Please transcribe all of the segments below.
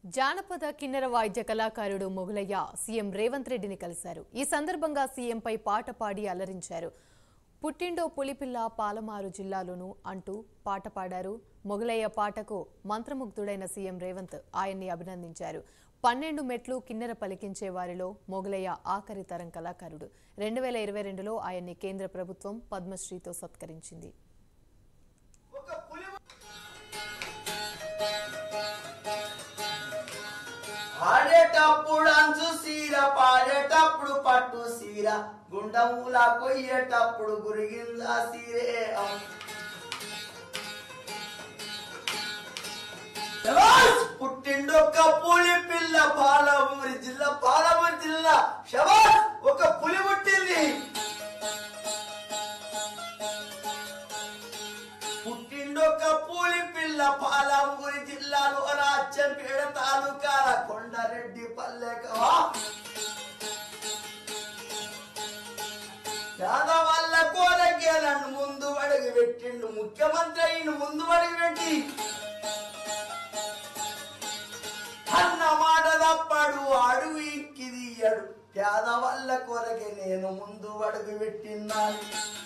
జానపద కిన్నెర వాయిద్య కళాకారుడు మొగులయ్య సీఎం రేవంత్ రెడ్డిని కలిశారు ఈ సందర్భంగా సీఎంపై పాట పాడి అలరించారు పుట్టిండో పులిపిల్ల పాలమారు జిల్లాలోను అంటూ పాట పాడారు మొగలయ్య పాటకు మంత్రముగ్ధుడైన సీఎం రేవంత్ ఆయన్ని అభినందించారు పన్నెండు మెట్లు కిన్నెర పలికించే వారిలో మొగలయ్య ఆఖరి తరం కళాకారుడు రెండు వేల ఇరవై రెండులో ఆయన్ని కేంద్ర ప్రభుత్వం పద్మశ్రీతో సత్కరించింది ఆడేటప్పుడు అంచు సీర పాడేటప్పుడు పట్టు సీర గుండములా కొయ్యేటప్పుడు గురిగింద సీరే శబాష్! పుట్టిండొక్క పులి పిల్ల పాలమూరి జిల్లా పాలమూరి జిల్లా శబాష్ ఒక పులి పుట్టింది పుట్టిండొక పూలి పిల్ల పాలమూరి జిల్లాలో రాజ్యంపేట తాలూకాల కొండారెడ్డి పల్లెకవా పేదవాళ్ళ కోరకేలను ముందు అడుగు పెట్టిండు ముఖ్యమంత్రి అయిన ముందు అడుగు పెట్టి అన్న మాట తప్పడు అడుగు ఇంకి తీయడు పేదవాళ్ళ కొరకే నేను ముందు అడుగు పెట్టిన్నాను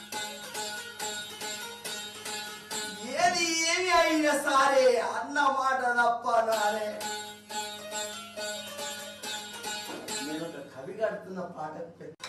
ఏది ఏమి అయినా సరే అన్న మాట తప్ప నానే నేను ఒక కవి కడుతున్న పాట